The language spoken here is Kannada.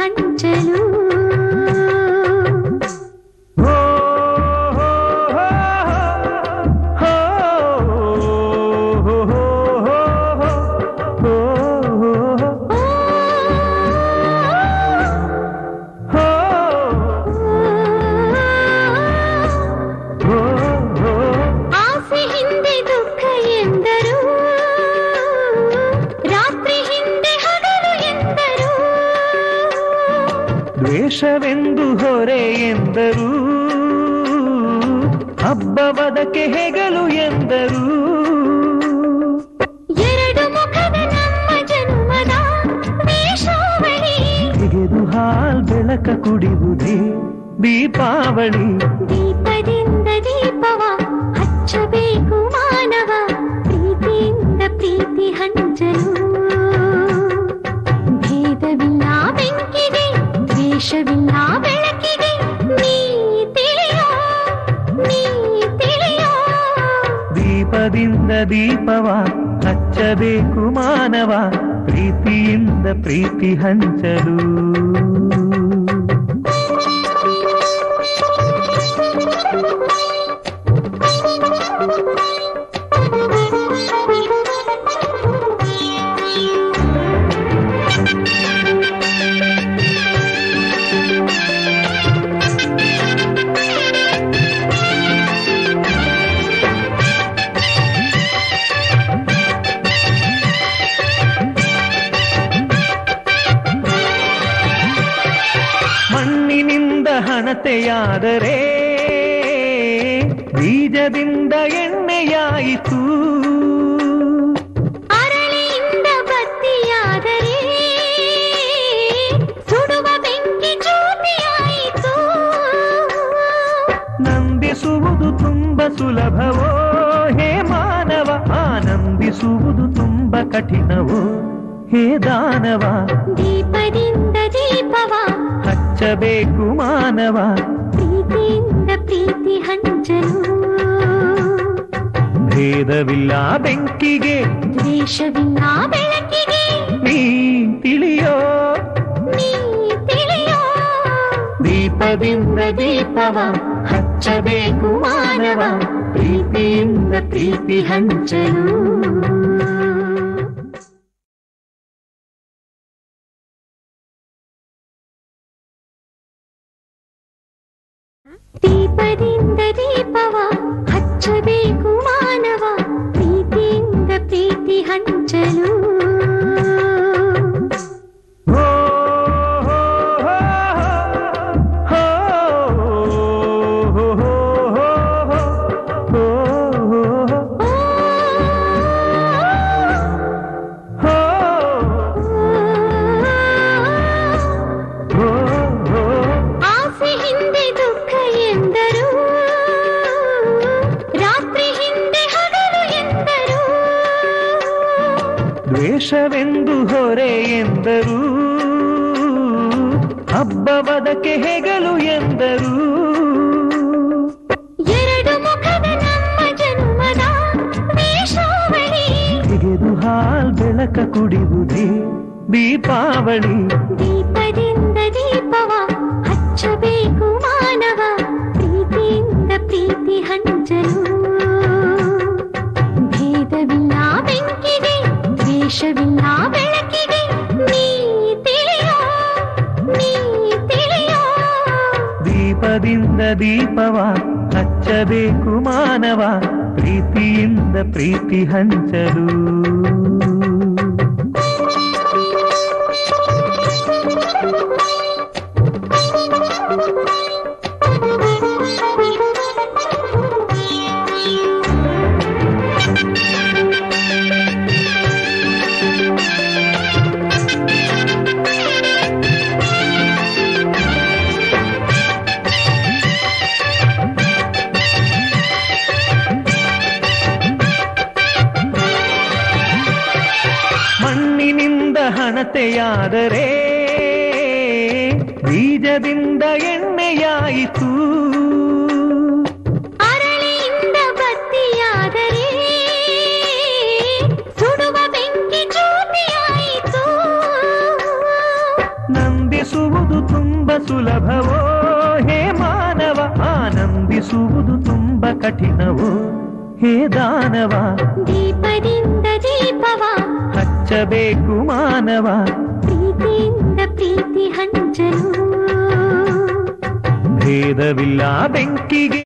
ಹಂಚಲು ಹೋ, ಹೋ, ಹೋ, ಹೋ, ಹೋ, ಹೋ, ಹೋ, ಹೋ, ಹೋ, ಹೋ. ಆಸೆ ಹಿಂದೆ ದುಃಖ ಎಂದರು ರಾತ್ರಿ ಹಿಂದೆ ಹಗಲು ಎಂದರು ದ್ವೇಷವೆಂದು ಹೊರೆ ಎಂದರು ಹಬ್ಬವದಕ್ಕೆ ಹೆಗಲು ಎಂದರು ಎರಡು ಮುಖದ ನಮ್ಮ ಜನ್ಮದ ವೇಷಾವಳಿ ತೆಗೆದು ಹಾಲ್ ಬೆಳಕ ಕುಡಿಯುವುದೇ ದೀಪಾವಳಿ ದೀಪದಿಂದ ದೀಪವ ಹಚ್ಚಬೇಕು ಮಾನವ ಪ್ರೀತಿಯಿಂದ ಪ್ರೀತಿ ಹಂಚಲು ಭೇದವಿಲ್ಲ ಬೆಂಕಿಗೆ ದ್ವೇಷವಿಲ್ಲ ಬೆಳಕಿಗೆ ನೀ ತಿಳಿಯೋ ನೀ ತಿಳಿಯೋ ದೀಪದಿಂದ ದೀಪವ ಹಚ್ಚಬೇಕು ಮಾನವ ಪ್ರೀತಿಯಿಂದ ಪ್ರೀತಿ ಹಂಚಲು ಮಣ್ಣಿನಿಂದ ಹಣತೆಯಾದರೆ ಬೀಜದಿಂದ ಎಣ್ಣೆಯಾಯಿತು ಅರಳಿಯಿಂದ ಬತ್ತಿಯಾದರೆ ಸುಡುವ ಬೆಂಕಿ ಜ್ಯೋತಿಯಾಯಿತು ನಂಬಿಸುವುದು ತುಂಬ ಸುಲಭವೋ ಹೇ ಮಾನವ ಆನಂದಿಸುವುದು ತುಂಬ ಕಠಿಣವೋ ಹೇ ದಾನವ ದೀಪದಿಂದ ದೀಪವ ಹಚ್ಚಬೇಕು ಮಾನವ ಪ್ರೀತಿಯಿಂದ ಪ್ರೀತಿ ಹಂಚಲು ಭೇದವಿಲ್ಲ ಬೆಂಕಿಗೆ ದ್ವೇಷವಿಲ್ಲ ಬೆಳಕಿಗೆ ನೀ ತಿಳಿಯೋ ನೀ ತಿಳಿಯೋ ದೀಪದಿಂದ ದೀಪವ ಹಚ್ಚಬೇಕು ಮಾನವ ಪ್ರೀತಿಯಿಂದ ಪ್ರೀತಿ ಹಂಚಲು ದೀಪದಿಂದ ದೀಪವ ಹಚ್ಚಬೇಕು ಮಾನವ ಪ್ರೀತಿಯಿಂದ ಪ್ರೀತಿ ಹಂಚಲು ಹೋ, ಹೋ, ಹೋ, ಹೋ, ಹೋ, ಹೋ, ಹೋ, ಹೋ, ಹೋ, ಹೋ. ಆಸೆ ಹಿಂದೆ ದುಃಖ ಎಂದರು ರಾತ್ರಿ ಹಿಂದೆ ಹಗಲು ಎಂದರು ದ್ವೇಷವೆಂದು ಹೊರೆ ಎಂದರು ಹಬ್ಬವದಕ್ಕೆ ಹೆಗಲು ಎಂದರು ಎರಡು ಮುಖದ ನಮ್ಮ ಜನ್ಮದ ವೇಷಾವಳಿ ತೆಗೆದು ಹಾಲ್ ಬೆಳಕ ಕುಡಿಯುವುದೇ ದೀಪಾವಳಿ ದೀಪದಿಂದ ದೀಪವ ಹಚ್ಚಬೇಕು ಮಾನವ ಪ್ರೀತಿಯಿಂದ ಪ್ರೀತಿ ಹಂಚಲು ಭೇದವಿಲ್ಲ ಬೆಂಕಿಗೆ ದ್ವೇಷವಿಲ್ಲ ಬೆಳಕಿಗೆ ನೀ ತಿಳಿಯೋ ನೀ ತಿಳಿಯೋ ದೀಪದಿಂದ ದೀಪವ ಹಚ್ಚಬೇಕು ಮಾನವ ಪ್ರೀತಿಯಿಂದ ಪ್ರೀತಿ ಹಂಚಲು ಮಣ್ಣಿನಿಂದ ಹಣತೆಯಾದರೆ ಬೀಜದಿಂದ ಎಣ್ಣೆಯಾಯಿತು ಅರಳಿಯಿಂದ ಬತ್ತಿಯಾದರೆ ಸುಡುವ ಬೆಂಕಿ ಜ್ಯೋತಿಯಾಯಿತು ಪ್ರೀತಿಸುವುದು ತುಂಬ ಸುಲಭವೋ ಹೇ ಮಾನವ ಆನಂದಿಸುವುದು ತುಂಬ ಕಠಿಣವೋ ಹೇ ದಾನವ ದೀಪದಿಂದ ದೀಪವ ಹಚ್ಚಬೇಕು ಮಾನವ ಪ್ರೀತಿಯಿಂದ ಪ್ರೀತಿ ಹಂಚಲು ಭೇದವಿಲ್ಲ ಬೆಂಕಿಗೆ